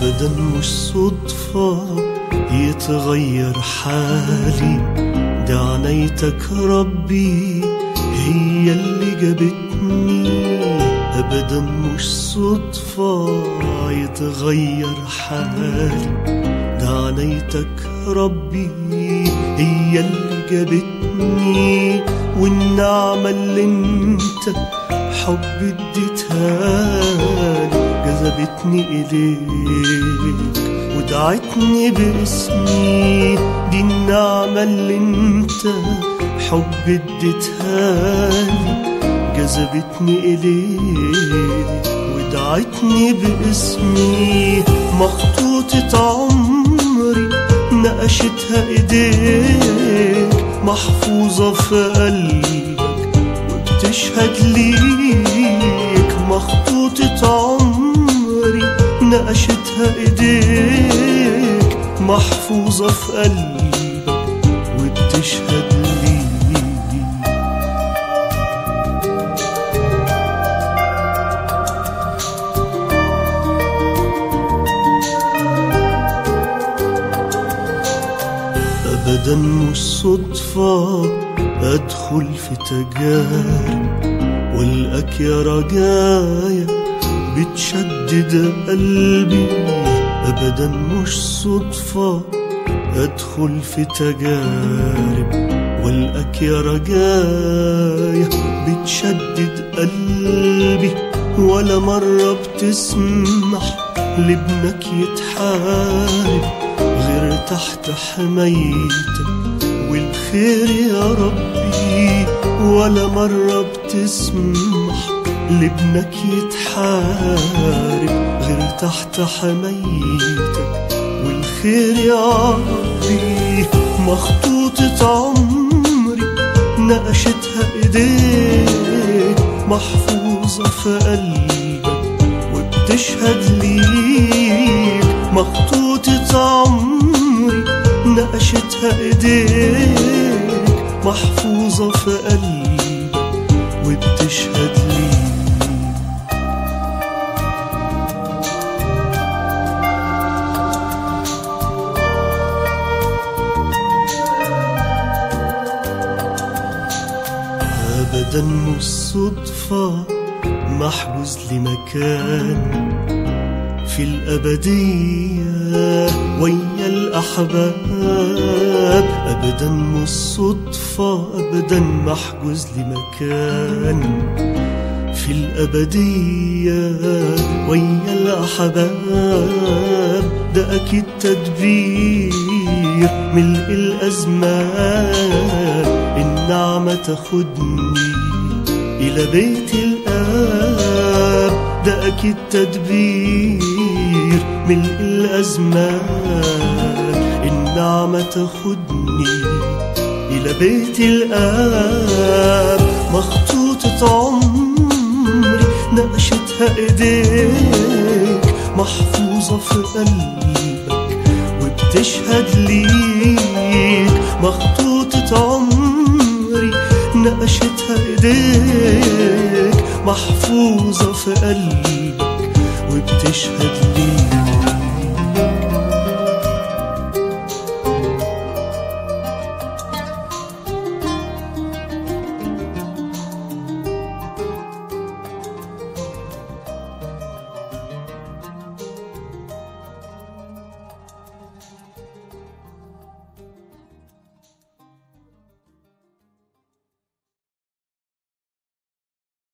أبدا مش صدفة يتغير حالي ده عنايتك ربي هي اللي جابتني أبدا مش صدفة يتغير حالي ده عنايتك ربي هي اللي جابتني والنعمة اللي انت حب اديتها لي جذبتني إليك ودعتني باسمي دي النعمة اللي انت حب اديتها لي جذبتني إليك ودعتني باسمي مخطوطة عمري نقشتها ايديك محفوظة في قلبك وبتشهد ليك مخطوطة عمري نقشتها ايديك محفوظة في قلبك وبتشهد ليك أبدا مش صدفة أدخل في تجارب والقاك يا رجايا بتشدد قلبي أبدا مش صدفة أدخل في تجارب والقاك يا رجايا بتشدد قلبي ولا مرة بتسمح لابنك يتحارب غير تحت حمايتك والخير يا ربي ولا مرة بتسمح لابنك يتحارب غير تحت حمايتك والخير يا ربي مخطوطة عمري نقشتها ايديك محفوظة في قلبك وبتشهد ليك مخطوطة عمري نقشتها ايديك محفوظة في قلبك وبتشهد ليك أبدا مش صدفة محجوز لمكان في الأبدية ويا الأحباب أبدا مش صدفة أبدا محجوز لمكان في الأبدية ويا الأحباب ده أكيد تدبير ملء الأزمان النعمة تاخدني إلى بيت الآب ده أكيد تدبير ملء الأزمان النعمة تاخدني إلى بيت الآب مخطوطة عمري نقشتها إيديك محفوظة في قلبك وبتشهد ليك مخطوطة عمري نقشتها إيديك محفوظة في قلبك وبتشهد ليك